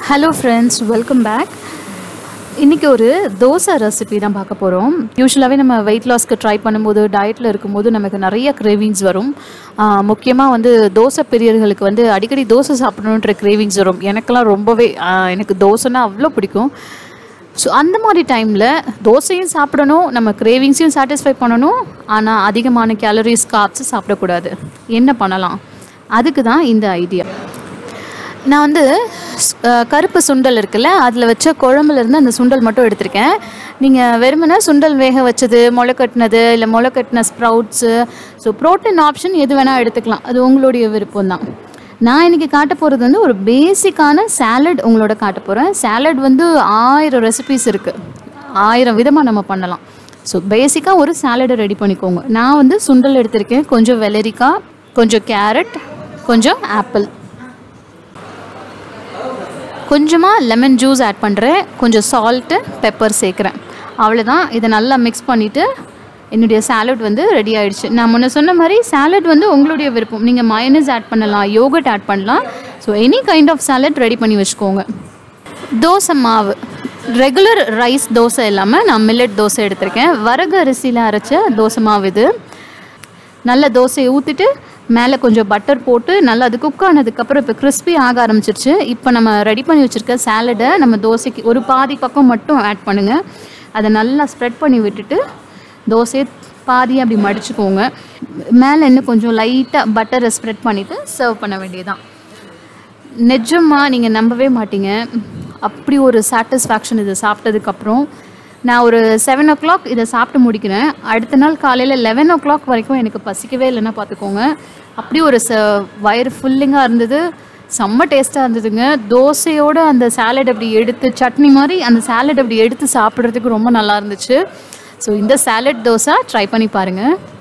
hello friends welcome back இன்றைக்கி ஒரு dosa recipe தான் பார்க்க போகிறோம் யூஸ்வலாகவே நம்ம வெயிட் லாஸ்க்கு ட்ரை பண்ணும்போது டயட்டில் இருக்கும்போது நமக்கு நிறைய கிரேவிங்ஸ் வரும் முக்கியமாக வந்து தோசை பிரியர்களுக்கு வந்து அடிக்கடி தோசை சாப்பிடணுன்ற கிரேவிங்ஸ் வரும் எனக்கெல்லாம் ரொம்பவே ஆஹ், எனக்கு தோசைன்னா அவ்வளோ பிடிக்கும் ஸோ அந்த மாதிரி டைமில் தோசையும் சாப்பிடணும் நம்ம கிரேவிங்ஸையும் சாட்டிஸ்ஃபை பண்ணணும் ஆனால் அதிகமான கேலரிஸ் காப்ஸ் சாப்பிடக்கூடாது என்ன பண்ணலாம் அதுக்கு தான் இந்த ஐடியா நான் வந்து ஸ்- அஹ் கருப்பு சுண்டல் இருக்குல்ல அதில் வச்ச குழம்புல இருந்து அந்த சுண்டல் மட்டும் எடுத்திருக்கேன் நீங்கள் வெறுமனே சுண்டல் வேக வச்சது முளை கட்டினது இல்லை முளை கட்டின ஸ்ப்ரவுட்ஸு ஸோ ப்ரோட்டீன் ஆப்ஷன் எது வேணால் எடுத்துக்கலாம் அது உங்களுடைய விருப்பம் தான் நான் இன்றைக்கி காட்ட போகிறது வந்து ஒரு பேசிக்கான சாலட் உங்களோட காட்ட போகிறேன் சாலட் வந்து ஆயிரம் ரெசிபிஸ் இருக்குது ஆயிரம் விதமாக நம்ம பண்ணலாம் ஸோ பேசிக்காக ஒரு சாலடை ரெடி பண்ணிக்கோங்க நான் வந்து சுண்டல் எடுத்திருக்கேன் கொஞ்சம் வெள்ளரிக்காய் கொஞ்சம் கேரட் கொஞ்சம் ஆப்பிள் கொஞ்சமாக லெமன் ஜூஸ் ஆட் பண்ணுறேன் கொஞ்சம் சால்ட்டு பெப்பர் சேர்க்குறேன் அவ்வளோதான் இதை நல்லா மிக்ஸ் பண்ணிவிட்டு என்னுடைய சாலட் வந்து ரெடி ஆயிடுச்சு நான் முன்ன சொன்ன மாதிரி சாலட் வந்து உங்களுடைய விருப்பம் நீங்கள் மயனஸ் ஆட் பண்ணலாம் யோகட் ஆட் பண்ணலாம் so any kind of salad ready பண்ணி வச்சுக்கோங்க தோசை மாவு ரெகுலர் ரைஸ் தோசை இல்லாமல் நான் மில்லட் தோசை எடுத்திருக்கேன் வரகு அரிசியில் அரைச்ச தோசை மாவு இது நல்ல தோசையை ஊற்றிட்டு மேலே கொஞ்சம் பட்டர் போட்டு நல்லா அது குக் ஆனதுக்கப்புறம் இப்போ கிறிஸ்பி ஆக ஆரம்பிச்சிருச்சு இப்போ நம்ம ரெடி பண்ணி வச்சுருக்க சாலடை நம்ம தோசைக்கு ஒரு பாதி பக்கம் மட்டும் ஆட் பண்ணுங்கள் அதை நல்லா ஸ்ப்ரெட் பண்ணி விட்டுட்டு தோசையை பாதி அப்படி மடிச்சுக்கோங்க மேலே இன்னும் கொஞ்சம் லைட்டாக பட்டரை ஸ்ப்ரெட் பண்ணிவிட்டு சர்வ் பண்ண வேண்டியதுதான் நிஜமாக நீங்கள் நம்பவே மாட்டீங்க அப்படி ஒரு சாட்டிஸ்ஃபேக்ஷன் இது சாப்பிட்டதுக்கப்புறம் நான் ஒரு செவன் ஓ கிளாக் இதை சாப்பிட்டு முடிக்கிறேன் அடுத்த நாள் காலையில் லெவன் ஓ கிளாக் வரைக்கும் எனக்கு பசிக்கவே இல்லைன்னா பார்த்துக்கோங்க அப்படி ஒரு ச வயிறு ஃபுல்லிங்காக இருந்தது செம்ம டேஸ்ட்டாக இருந்ததுங்க தோசையோட அந்த சாலட் அப்படி எடுத்து சட்னி மாதிரி அந்த சாலட் அப்படி எடுத்து சாப்பிட்றதுக்கு ரொம்ப நல்லா இருந்துச்சு ஸோ இந்த சாலட் தோசை ட்ரை பண்ணி பாருங்கள்